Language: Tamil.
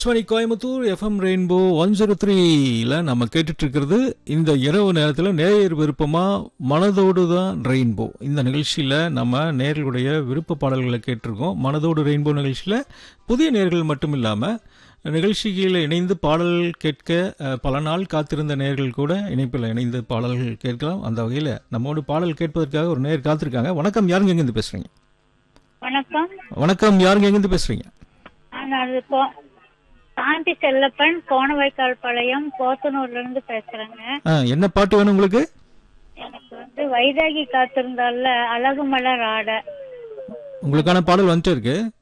Akashvani Coimbatore FM rainbow one zero த்ரீல நம்ம கேட்டுட்டு இருக்கிறது இந்த இரவு நேரத்தில் நேயர் விருப்பமா மனதோடு தான் ரெயின்போ இந்த நிகழ்ச்சியில நம்ம நேர்களுடைய விருப்ப பாடல்களை கேட்டிருக்கோம் மனதோடு ரெயின்போ நிகழ்ச்சியில புதிய நேர்கள் மட்டும் இல்லாம நிகழ்ச்சியில் இணைந்து பாடல் கேட்க அஹ், பல நாள் காத்திருந்த நேர்கள் கூட இணைப்பில் இணைந்து பாடல்கள் கேட்கலாம் அந்த வகையில் நம்மோடு பாடல் கேட்பதற்காக ஒரு நேர் காத்திருக்காங்க வணக்கம் யாருங்க எங்கேருந்து பேசுறீங்க வணக்கம் வணக்கம் யாருங்க எங்கேருந்து பேசுறீங்க நான் இப்போ சாந்தி செல்லப்பன் கோணவாய்க்கால் பாளையம் போத்தனூர்ல இருந்து பேசுறேங்க ஆ, என்ன பாட்டு வேணும் உங்களுக்கு எனக்கு வந்து வைதாகி காத்திருந்தால அழகு மலர் ஆட உங்களுக்கான பாடல் வந்துட்டு இருக்கு